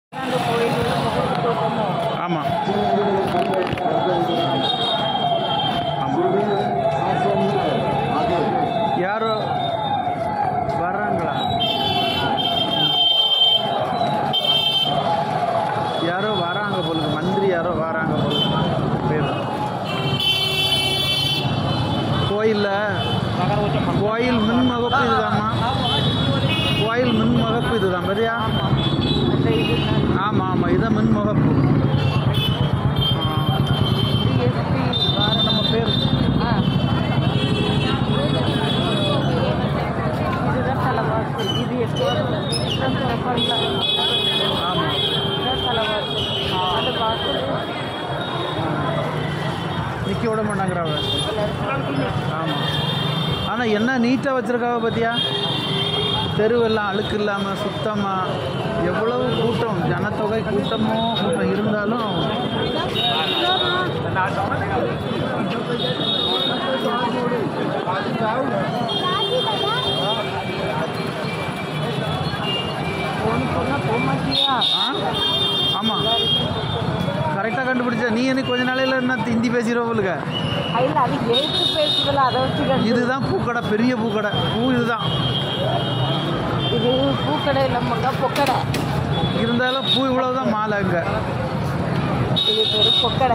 அந்த கோயிலில் முகப்பு தோட்டமோ ஆமாம் யாரோ வர்றாங்களா யாரோ வராங்க போலுக்கு மந்திரி யாரோ வராங்க போலுக்கு பேர் கோயிலில் கோயில் மின் முகப்பு இதுதாம்மா கோயில் மின் முகப்பு இதுதான் சரியா அந்த இது ஆமாம் ஆமாம் இதான் மின் முகப்பு ஆ, எஸ்பி வேற நம்ம பேர் ஆ இதுதான் தலைவாசல் இது எப்போதும் இதுதான் திறப்பாங்க ஆமாம் இதுதான் தலைவாசல் அந்த வாசல் நிற்க விட மாட்டாங்கிறவ ஆமாம் ஆனால் என்ன நீட்டாக வச்சுருக்காவ பார்த்தியா தெருவெல்லாம் அழுக்கு இல்லாமல் சுத்தமாக எவ்வளவு கூட்டம் ஜனத்தொகை கூட்டமோ கூட்டம் இருந்தாலும் ஃபோன் பண்ணால் போக மாட்டியா ஆ ஆமாம் கரெக்டாக கண்டுபிடிச்ச நீ எனக்கு கொஞ்ச நாளையில் என்ன ஹிந்தி பேசிடுவ போலுக்க இல்லை அது எழுத்து பேசுதல அதை வச்சு கண்டு- இதுதான் பூக்கடை பெரிய பூக்கடை பூ இதுதான் இது பூக்கடை இல்லைம்மாக்கா பொக்கடை இருந்தாலும் பூ இவ்வளோ தான் மாலை இங்கே இது பேர் பொக்கடை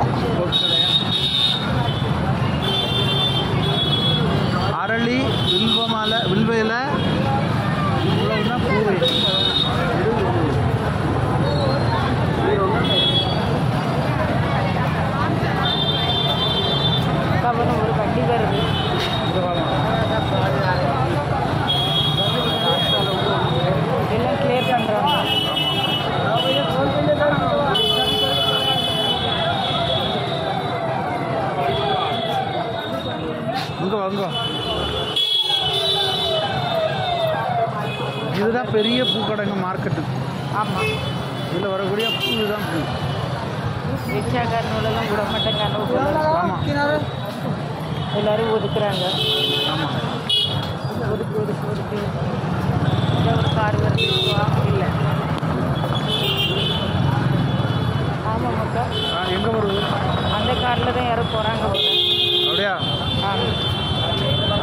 அரளி வில்வ மாலை வில்வ இலை இவ்வளவுதான் பூ கவனம் ஒரு வண்டி வருது எல்லாம் கிளியர் பண்ணுறாங்க இங்கே வாங்க இதுதான் பெரிய பூக்கடைங்க மார்க்கெட்டு ஆமாம் இதில் வரக்கூடிய பூ இதுதான் பூ ரிக்ஷாக்காரனோடலாம் விட மாட்டேங்க ஆமாம் எல்லாரும் ஒதுக்குறாங்க ஆமாம் ஒதுக்கு ஒதுக்கு ஒதுக்கு இந்த ஒரு கார் வருது வா இல்லை ஆமாம் மக்கா ஆ எங்கே வருது அந்த காரில் தான் யாரும் போகிறாங்க போல அப்படியா ஆமாம்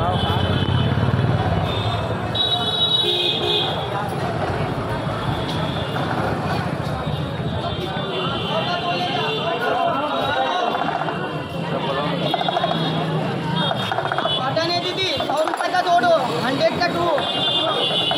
पता नहीं दीदी सौ रुपए का दो दो हंड्रेड का टू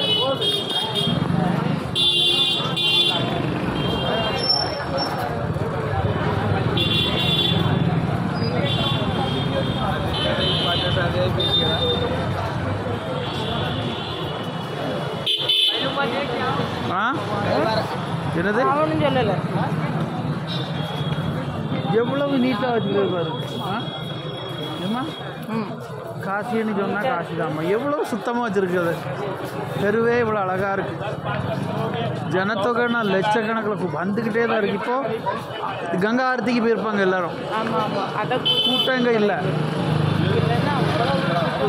ஆ என்னது அவனும் சொல்லலை எவ்வளவு நீட்டாக வச்சுருக்கு பாரு ஆ ஏம்மா ம் காசின்னு சொன்னால் காசி தான்மா எவ்வளோ சுத்தமாக வச்சுருக்குது தெருவே இவ்வளோ அழகாக இருக்குது ஜனத்தொகைனா லட்சக்கணக்கில் கு- வந்துக்கிட்டே தான் இருக்குது இப்போது கங்கா ஆரத்திக்கு போயிருப்பாங்க எல்லாரும் ஆமாம் ஆமாம் அதை கூட்டம் இங்கே இல்லை இல்லைன்னா அவ்வளோ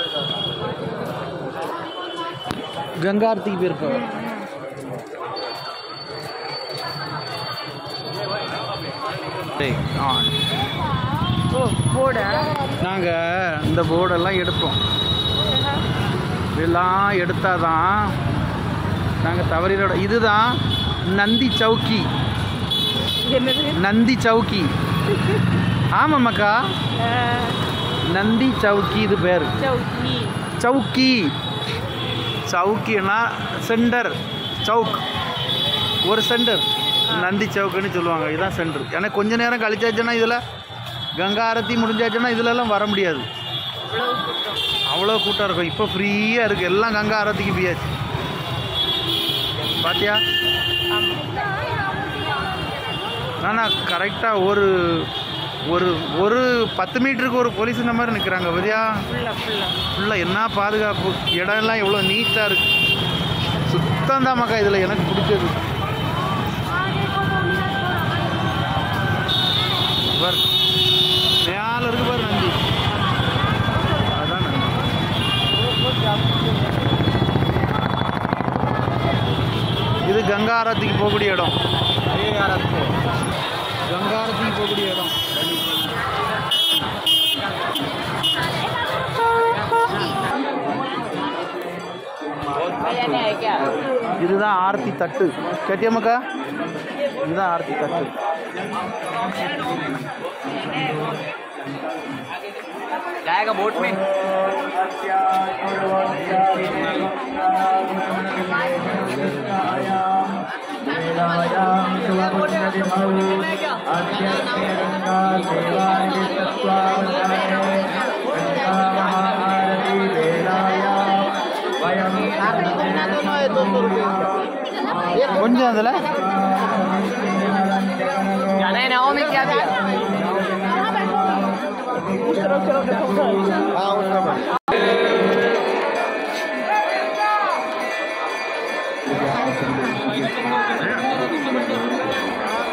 கங்கா ஆரத்திக்கு போயிருப்பாங்க ஆ ஓ போட நாங்கள் இந்த போர்டெல்லாம் எடுப்போம் இதெல்லாம் எடுத்தால் தான் நாங்கள் தவறினோட இதுதான் நந்தி சவுக்கி என்னது நந்தி சவுக்கி ஆமாம்மாக்கா அஹ், நந்தி சவுக்கி இது பேர் சவுக்கி சவுக்கி சவுக்கினா சென்டர் சவுக் ஒரு சென்டர் நந்தி சவுக்குன்னு சொல்லுவாங்க இதுதான் சென்டர் ஏன்னா கொஞ்ச நேரம் கழிச்சாச்சுன்னா இதில் கங்கா ஆரத்தி முடிஞ்சாச்சுன்னா இதுலலாம் வர முடியாது இவ்வளவு கூட்டம் அவ்வளோ கூட்டம் இருக்கும் இப்போ ஃப்ரீயாக இருக்குது எல்லாம் கங்கா ஆரத்திக்கு போயாச்சு பாத்தியா ஆனால் கரெக்டாக ஒரு ஒரு ஒரு பத்து மீட்டருக்கு ஒரு போலீஸ் இந்த மாதிரி நிற்கிறாங்க பாத்தியா ஃபுல்லாக ஃபுல்லாக ஃபுல்லாக என்ன பாதுகாப்பு இடம்லாம் எவ்வளோ நீட்டாக இருக்கு சுத்தம் தான் மக்கா இதில் எனக்கு பிடிச்சது பார் மேலே இருக்கு பாரு நந்தி அதான் நந்தி இது கங்கா ஆரத்திக்கு போகக்கூடிய இடம் கங்காரத்துக்கு போகக்கூடிய இடம் है क्या இதுதான் ஆர்த்தி தட்டு கேட்டியம்மாக்கா இதுதான் ஆர்த்தி தட்டு जाएगा बोट में கொஞ்சம் அதில் जाना है नाव में क्या दिया